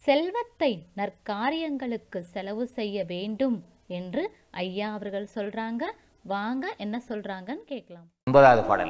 செல்வத்தை நற்காரியங்களுக்கு செலவு செய்ய வேண்டும் என்று ஐயா அவர்கள் சொல்றாங்க வாங்க என்ன சொல்றாங்கன்னு கேட்கலாம் ஒன்பதாவது பாடல்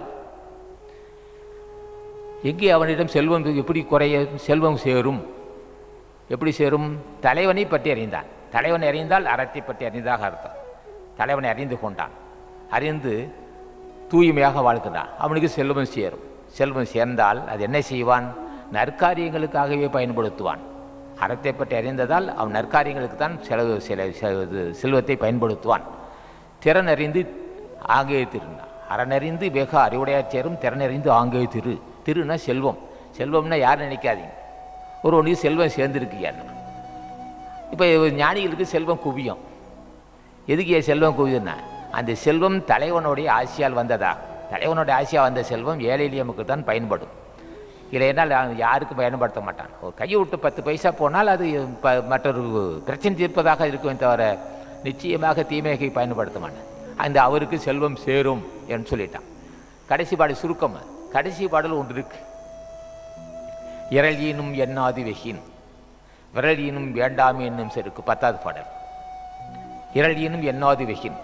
எங்கே அவனிடம் செல்வம் எப்படி குறைய செல்வம் சேரும் எப்படி சேரும் தலைவனை பற்றி அறிந்தான் தலைவனை அறிந்தால் அறத்தை பற்றி அறிந்ததாக அர்த்தம் தலைவனை அறிந்து கொண்டான் அறிந்து தூய்மையாக வாழ்கிறான் அவனுக்கு செல்வம் சேரும் செல்வம் சேர்ந்தால் அது என்ன செய்வான் நற்காரியங்களுக்காகவே பயன்படுத்துவான் அறத்தை பற்றி அறிந்ததால் அவன் நற்காரியங்களுக்கு தான் செலவு சில செ- செல்வத்தை பயன்படுத்துவான் திறன் அறிந்து ஆங்கே திருந்தான் அறனறிந்து வெக அறிவுடையார் சேரும் திறனறிந்து ஆங்கே திரு திருனா செல்வம் செல்வம்னா யாரும் நினைக்காதீங்க ஒருவனுக்கு செல்வம் சேர்ந்துருக்கியான்னு இப்போ ஞானிகளுக்கு செல்வம் குவியும் எதுக்கு ஏன் செல்வம் குவியுதுன்னா அந்த செல்வம் தலைவனுடைய ஆசியால் வந்ததா தலைவனுடைய ஆசியா வந்த செல்வம் ஏழை எளிய மக்களுக்கு தான் பயன்படும் இல்லைனால் அவன் யாருக்கும் பயன்படுத்த மாட்டான் ஒரு கையை விட்டு பத்து பைசா போனால் அது ப மற்றொரு பிரச்சனை தீர்ப்பதாக இருக்குமே தவிர நிச்சயமாக தீமையை பயன்படுத்த மாட்டான் அந்த அவருக்கு செல்வம் சேரும் என்று சொல்லிட்டான் கடைசி பாடல் சுருக்கம் அது. கடைசி பாடல் ஒன்று இருக்கு இரளியினும் எண்ணாது வெகின் விரலியினும் வேண்டாமே என்னும் செருக்கு பத்தாவது பாடல் இரளியினும் எண்ணாது வெகின்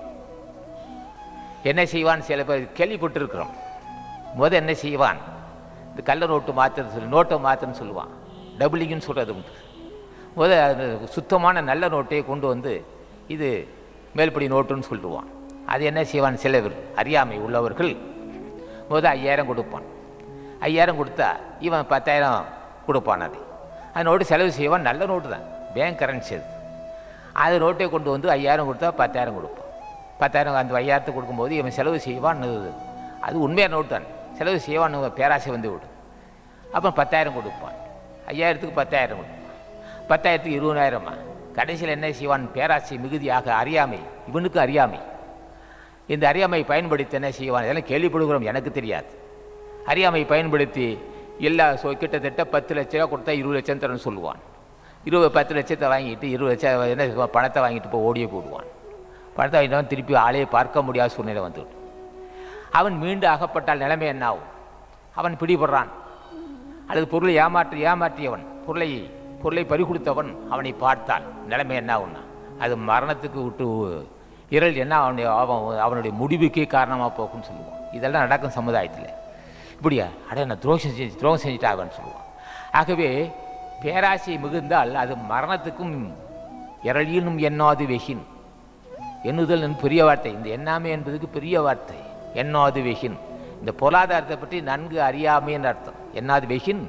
என்ன செய்வான் சில பேர் கேள்விப்பட்டிருக்கிறோம் முத என்ன செய்வான் இந்த கள்ள நோட்டு மாற்றுறது சொல்லி நோட்டை மாற்றுன்னு சொல்லுவான் டபுளிங்னு சொல்கிறது உண்டு முத அது சுத்தமான நல்ல நோட்டையை கொண்டு வந்து இது மேல்படி நோட்டுன்னு சொல்லுவான் அது என்ன செய்வான் சில பேர் அறியாமை உள்ளவர்கள் முத ஐயாயிரம் கொடுப்பான் ஐயாயிரம் கொடுத்தா இவன் பத்தாயிரம் கொடுப்பான் அது அந்த நோட்டு செலவு செய்வான் நல்ல நோட்டு தான் பேங்க் கரன்சி அது அது நோட்டை கொண்டு வந்து ஐயாயிரம் கொடுத்தா பத்தாயிரம் கொடுப்பான் பத்தாயிரம் அந்த ஐயாயிரத்தை கொடுக்கும்போது இவன் செலவு செய்வான் அது உண்மையான நோட்டு தான் செலவு செய்வான் பேராசை வந்து விடும் அப்புறம் பத்தாயிரம் கொடுப்பான் ஐயாயிரத்துக்கு பத்தாயிரம் கொடுப்பான் பத்தாயிரத்துக்கு இருபதாயிரமா கடைசியில் என்ன செய்வான் பேராசை மிகுதியாக அறியாமை இவனுக்கு அறியாமை இந்த அறியாமை பயன்படுத்தி என்ன செய்வான் இதெல்லாம் கேள்விப்படுகிறோம் எனக்கு தெரியாது அறியாமை பயன்படுத்தி எல்லா சொ கிட்டத்தட்ட பத்து லட்ச ரூபா கொடுத்தா இருபது லட்சம் தரேன்னு சொல்லுவான் இருபது பத்து லட்சத்தை வாங்கிட்டு இருபது லட்சம் என்ன செய்வான்? பணத்தை வாங்கிட்டு போய் ஓடியே போடுவான் பணத்தை வாங்கிட்டு வந்து திருப்பி ஆளையே பார்க்க முடியாத சூழ்நிலை வந்துவிடும் அவன் மீண்டும் அகப்பட்டால் நிலைமை என்ன ஆகும் அவன் பிடிபடுறான் அல்லது பொருளை ஏமாற்றி ஏமாற்றியவன் பொருளை பொருளை பறிகொடுத்தவன் அவனை பார்த்தால் நிலைமை என்ன ஆகும்னா அது மரணத்துக்கு விட்டு இரல் என்ன அவனுடைய அவன் அவனுடைய முடிவுக்கே காரணமாக போக்குன்னு சொல்லுவான் இதெல்லாம் நடக்கும் சமுதாயத்தில் இப்படியா அட நான் துரோகம் செஞ்சு துரோகம் செஞ்சுட்டாவன்னு சொல்லுவான் ஆகவே பேராசை மிகுந்தால் அது மரணத்துக்கும் இரளியினும் எண்ணாது வெகின் எண்ணுதல் என்பது பெரிய வார்த்தை இந்த எண்ணாமை என்பதுக்கு பெரிய வார்த்தை எண்ணாது வெகின் இந்த பொருளாதாரத்தை பற்றி நன்கு அறியாமைன்னு அர்த்தம் எண்ணாது வெகின்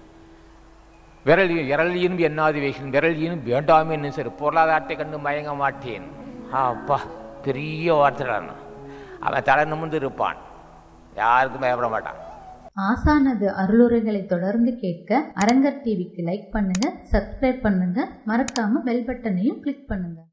விரல் விரலியும் எண்ணாது வெகின் விரலியும் வேண்டாமே என்ன சரி பொருளாதாரத்தை கண்டு மயங்க மாட்டேன் ஆ, அப்பா பெரிய வார்த்தைடான் அவன் தலை நிமிர்ந்து இருப்பான் யாருக்கும் பயப்பட மாட்டான் ஆசானது அருளுரைகளை தொடர்ந்து கேட்க அரங்கர் டிவிக்கு லைக் பண்ணுங்க சப்ஸ்கிரைப் பண்ணுங்க மறக்காம பெல் பட்டனையும் கிளிக் பண்ணுங்க